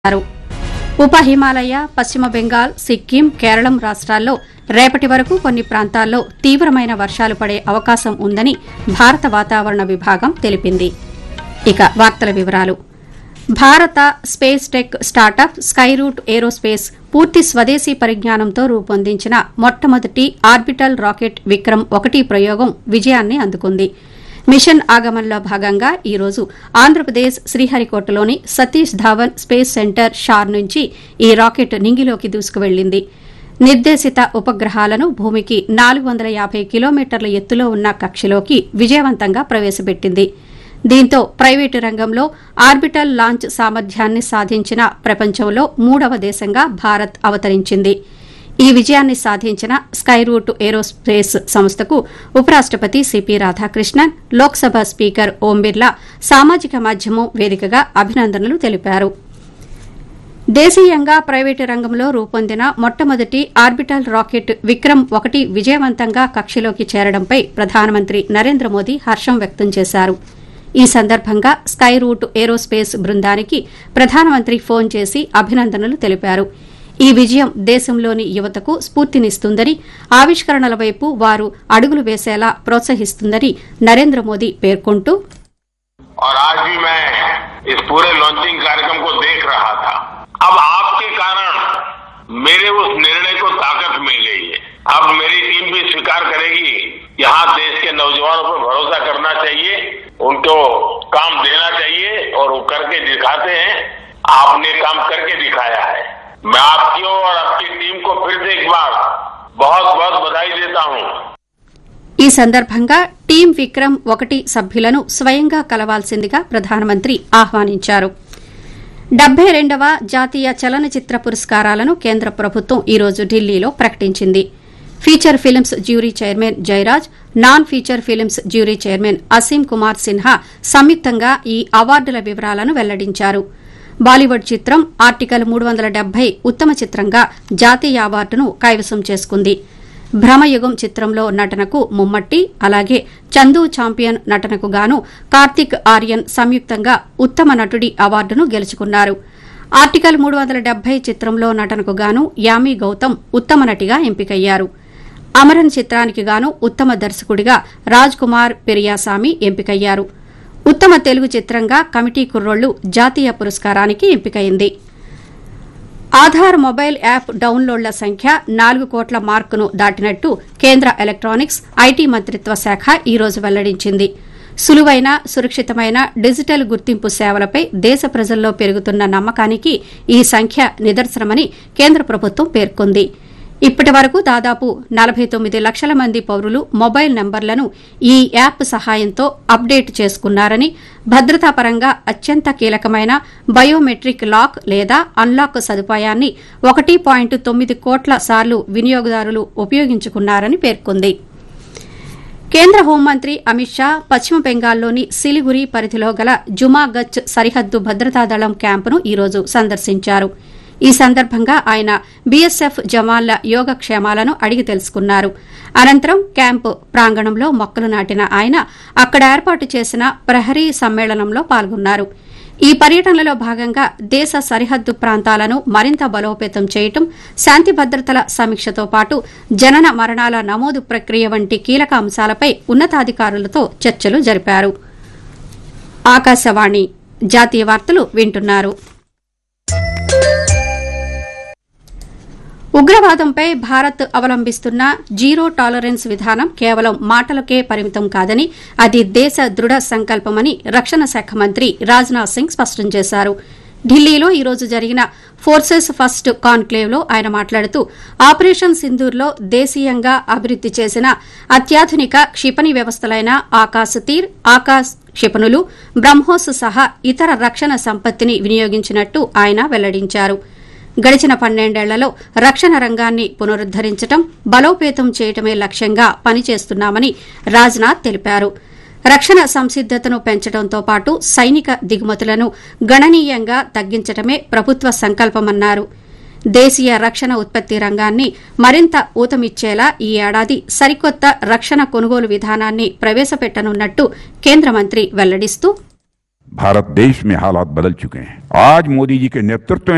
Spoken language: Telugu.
అన్నారు ఉప హిమాలయ పశ్చిమ బెంగాల్ సిక్కిం కేరళం రాష్ట్రాల్లో రేపటి వరకు కొన్ని ప్రాంతాల్లో తీవ్రమైన వర్షాలు పడే అవకాశం ఉందని భారత వాతావరణ విభాగం తెలిపింది ఇక వార్తల వివరాలు భారత space tech startup Skyroot Aerospace పూర్తి స్వదేశీ పరిజ్ఞానంతో రూపొందించిన మొట్టమొదటి ఆర్బిటల్ రాకెట్ విక్రమ్ ఒకటి ప్రయోగం విజయాన్ని అందుకుంది మిషన్ ఆగమన్లో భాగంగా ఈ రోజు ఆంధ్రప్రదేశ్ శ్రీహరికోటలోని Satish Dhawan space centre SHAR నుంచి ఈ రాకెట్ నింగిలోకి దూసుకువెళ్లింది నిర్దేశిత ఉపగ్రహాలను భూమికి నాలుగు వందల యాభై కిలోమీటర్ల ఎత్తులో ఉన్న కక్షలోకి విజయవంతంగా ప్రవేశపెట్టింది దీంతో ప్రైవేటు రంగంలో ఆర్బిటల్ లాంచ్ సామర్థ్యాన్ని సాధించిన ప్రపంచంలో మూడవ దేశంగా భారత్ అవతరించింది ఈ విజయాన్ని సాధించిన స్కైరూట్ ఏరోస్పేస్ సంస్థకు ఉపరాష్టపతి సిపి రాధాకృష్ణన్ లోక్సభ స్పీకర్ ఓం బిర్లా సామాజిక మాధ్యమం వేదికగా అభినందనలు తెలిపారు దేశీయంగా ప్రైవేటు రంగంలో రూపొందిన మొట్టమొదటి ఆర్బిటల్ రాకెట్ విక్రమ్ ఒకటి విజయవంతంగా కక్షలోకి చేరడంపై ప్రధానమంత్రి నరేంద్ర మోదీ హర్షం వ్యక్తం చేశారు ఈ సందర్భంగా స్కై రూట్ ఏరోస్పేస్ బృందానికి ప్రధానమంత్రి ఫోన్ చేసి అభినందనలు తెలిపారు ఈ విజయం దేశంలోని యువతకు స్ఫూర్తినిస్తుందని ఆవిష్కరణల వైపు వారు అడుగులు వేసేలా ప్రోత్సహిస్తుందని నరేంద్ర మోదీ పేర్కొంటూ और आज भी मैं इस पूरे लॉन्चिंग कार्यक्रम को देख रहा था अब आपके कारण मेरे उस निर्णय को ताकत मिल गई है अब मेरी टीम भी स्वीकार करेगी यहाँ देश के नौजवानों पर भरोसा करना चाहिए उनको काम देना चाहिए और वो करके दिखाते हैं आपने काम करके दिखाया है मैं आपकी और आपकी टीम को फिर से एक बार बहुत बहुत बधाई देता हूँ ఈ సందర్భంగా టీం విక్రమ్ ఒకటి సభ్యులను స్వయంగా కలవాల్సిందిగా ప్రధానమంత్రి ఆహ్వానించారు డెబ్బై రెండవ జాతీయ చలనచిత్ర పురస్కారాలను కేంద్ర ప్రభుత్వం ఈ రోజు ఢిల్లీలో ప్రకటించింది feature films jury chairman Jayaraj non feature films jury chairman Aseem Kumar Sinha సంయుక్తంగా ఈ అవార్డుల వివరాలను వెల్లడించారు బాలీవుడ్ చిత్రం ఆర్టికల్ మూడు వందల డెబ్బై ఉత్తమ చిత్రంగా జాతీయ అవార్డును కైవసం చేసుకుంది భ్రమయుగం చిత్రంలో నటనకు ముమ్మట్టి అలాగే చందు ఛాంపియన్ నటనకు గాను కార్తిక్ ఆర్యన్ సంయుక్తంగా ఉత్తమ నటుడి అవార్డును గెలుచుకున్నారు ఆర్టికల్ మూడు వందల డెబ్బై చిత్రంలో నటనకు గాను యామి గౌతమ్ ఉత్తమ నటిగా ఎంపికయ్యారు అమరన్ చిత్రానికి గాను ఉత్తమ దర్శకుడిగా రాజ్ కుమార్ పెరియాసామి ఎంపికయ్యారు ఉత్తమ తెలుగు చిత్రంగా కమిటీ కుర్రోళ్లు జాతీయ పురస్కారానికి ఎంపికైంది ఆధార్ మొబైల్ యాప్ డౌన్లోడ్ల సంఖ్య నాలుగు కోట్ల మార్కును దాటినట్టు కేంద్ర ఎలక్ట్రానిక్స్ ఐటీ మంత్రిత్వ శాఖ ఈ రోజు వెల్లడించింది సులువైన సురక్షితమైన డిజిటల్ గుర్తింపు సేవలపై దేశ ప్రజల్లో పెరుగుతున్న నమ్మకానికి ఈ సంఖ్య నిదర్శనమని కేంద్ర ప్రభుత్వం పేర్కొంది ఇప్పటి వరకు దాదాపు నలభై తొమ్మిది లక్షల మంది పౌరులు మొబైల్ నంబర్లను ఈ యాప్ సహాయంతో అప్డేట్ చేసుకున్నారని భద్రతాపరంగా అత్యంత కీలకమైన బయోమెట్రిక్ లాక్ లేదా అన్లాక్ సదుపాయాన్ని ఒకటి పాయింట్ తొమ్మిది కోట్ల సార్లు వినియోగదారులు ఉపయోగించుకున్నారని పేర్కొంది కేంద్ర హోంమంత్రి అమిత్ షా పశ్చిమ బెంగాల్లోని సిలిగురి పరిధిలో గల జుమాగచ్ సరిహద్దు భద్రతా దళం క్యాంపును ఈ రోజు సందర్శించారు ఈ సందర్భంగా ఆయన బీఎస్ఎఫ్ జవాన్ల యోగక్షేమాలను అడిగి తెలుసుకున్నారు అనంతరం క్యాంపు ప్రాంగణంలో మొక్కలు నాటిన ఆయన అక్కడ ఏర్పాటు చేసిన ప్రహరీ సమ్మేళనంలో పాల్గొన్నారు ఈ పర్యటనలో భాగంగా దేశ సరిహద్దు ప్రాంతాలను మరింత బలోపేతం చేయటం శాంతి భద్రతల సమీక్షతో పాటు జనన మరణాల నమోదు ప్రక్రియ వంటి కీలక అంశాలపై ఉన్నతాధికారులతో చర్చలు జరిపారు ఆకాశవాణి జాతీయ వార్తలు వింటున్నారు ఉగ్రవాదంపై భారత్ అవలంబిస్తున్న జీరో టాలరెన్స్ విధానం కేవలం మాటలకే పరిమితం కాదని అది దేశ దృఢ సంకల్పమని రక్షణ శాఖ మంత్రి రాజ్నాథ్ సింగ్ స్పష్టం చేశారు ఢిల్లీలో ఈ రోజు జరిగిన ఫోర్సెస్ ఫస్ట్ కాన్క్లేవ్లో ఆయన మాట్లాడుతూ ఆపరేషన్ సింధూర్లో దేశీయంగా అభివృద్ది చేసిన అత్యాధునిక క్షిపణి వ్యవస్థలైన ఆకాశ్ తీర్ ఆకాశ్ క్షిపణులు బ్రహ్మోస్ సహా ఇతర రక్షణ సంపత్తిని వినియోగించినట్టు ఆయన వెల్లడించారు గడిచిన పన్నెండేళ్లలో రక్షణ రంగాన్ని పునరుద్దరించడం బలోపేతం చేయటమే లక్ష్యంగా పనిచేస్తున్నామని రాజ్నాథ్ తెలిపారు రక్షణ సంసిద్దతను పెంచడంతో పాటు సైనిక దిగుమతులను గణనీయంగా తగ్గించడమే ప్రభుత్వ సంకల్పమన్నారు దేశీయ రక్షణ ఉత్పత్తి రంగాన్ని మరింత ఊతమిచ్చేలా ఈ ఏడాది సరికొత్త రక్షణ కొనుగోలు విధానాన్ని ప్రవేశపెట్టనున్నట్టు కేంద్ర మంత్రి వెల్లడిస్తూ भारत देश में हालात बदल चुके हैं आज मोदी जी के नेतृत्व में